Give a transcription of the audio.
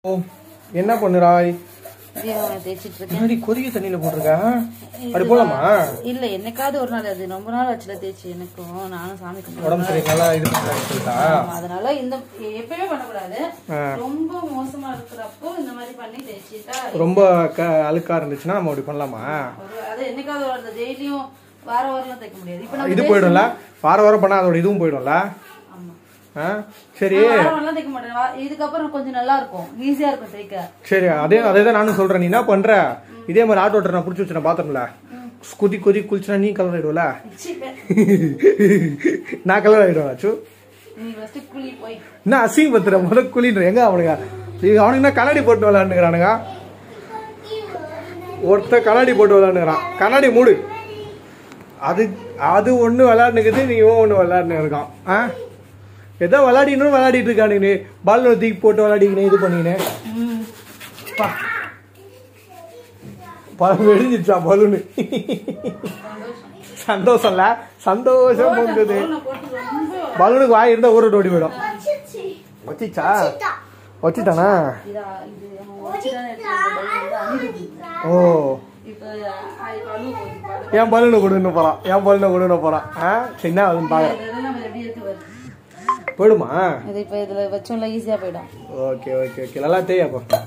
ஓ என்ன பண்ணுறாய் தீபாவளி தேய்ச்சிட்டு இருக்கேன் முன்னாடி கொதிக்க தண்ணியில போட்டிருக்கா அப்படி போலாமா இல்ல என்னைக்காவது ஒரு நாள் அது ரொம்ப நாள் ஆச்சுல தேய்ச்சி எனக்கும் நானும் சாமி கும்பிடுவேன் உடம்பு சரி நல்லா இது பண்ணுறான்னு சொல்லிட்டா ஆமா, அதனால இந்த எப்பயுமே பண்ணக்கூடாது ஆ. ரொம்ப மோசமா இருக்கிறப்போ இந்த மாதிரி பண்ணி தேய்ச்சிட்டா ரொம்ப க அழுக்கா இருந்துச்சுன்னா நம்ம அப்படி பண்ணலாமா ஒரு அது என்னைக்காவது ஒரு நாள் டெய்லியும் வார வாரம் தைக்க முடியாது இப்ப நம்ம இது போயிடும்ல வார வாரம் பண்ணா அதோட இதுவும் போயிடும்ல ஆமா ஆ சரி நான் வாரம் வாரம் தைக்க மாட்டேன் வா- இதுக்கப்புறம் கொஞ்சம் நல்லா இருக்கும் ஈஸியா இருக்கும் தைக்க சரி அதே அதே தான் நானும் சொல்றேன் நீ என்ன பண்ற இதே மாதிரி ஆட்டோ ஓட்டர் நான் பிடிச்சி வச்சு நான் பாத்திரம்ல குதி கொதி குளிச்சுனா நீ கலர் ஆயிடுவல ச்சீ, பே. நான் கலர் ஆயிடுவேன் ஆச்சு நீ ஃபர்ஸ்ட் குளி போய் என்ன அசிங்க பத்துற முத குளின்ற எங்க அவனுங்க இது அவனுக்கு என்ன கண்ணாடி போட்டு விளாண்டுக்கிறானுங்க ஒருத்தன் கண்ணாடி போட்டு விளாண்டுக்கிறான் கண்ணாடி மூடு அது அது ஒண்ணு விளையாடுனுக்குது நீ இவன் ஒண்ணு விளையாடுனு இருக்கான் ஆ ஏதோ விளையாடினும் விளையாடிட்டு இருக்கானு நீ பால் தூக்கி போட்டு விளையாடிக்கினே இது பண்ணிக்கினே ம். பா பழம் வெடிஞ்சிச்சா பலூனு சந்தோஷம்ல சந்தோஷம் பொங்குது நான் போட்டு ரொம்ப பலூனுக்கு வாய் இருந்தா ஊரோட ஓடி போயிடும் வச்சிச்சா வச்சிட்டானா இதா இது அவன் வச்சுட்டானே எடுத்துட்டு அணிடுது ஓ இப்போ இப்போ அழுவு போகுது இப்போ அழுவு. என் பலூனை கொடுன்னு போறான் என் பலூனை கொடுன்னு போறான் ஆ சரி என்ன அதுன்னு பாக்குறேன் இதெல்லாம் நம்ம எப்படி இருக்கு பாரு. போயிடுமா இது இப்போ இதில் வச்சோம்ல ஈஸியாக போயிடும் ஓகே ஓகே ஓகே நல்லா தேய் அப்போ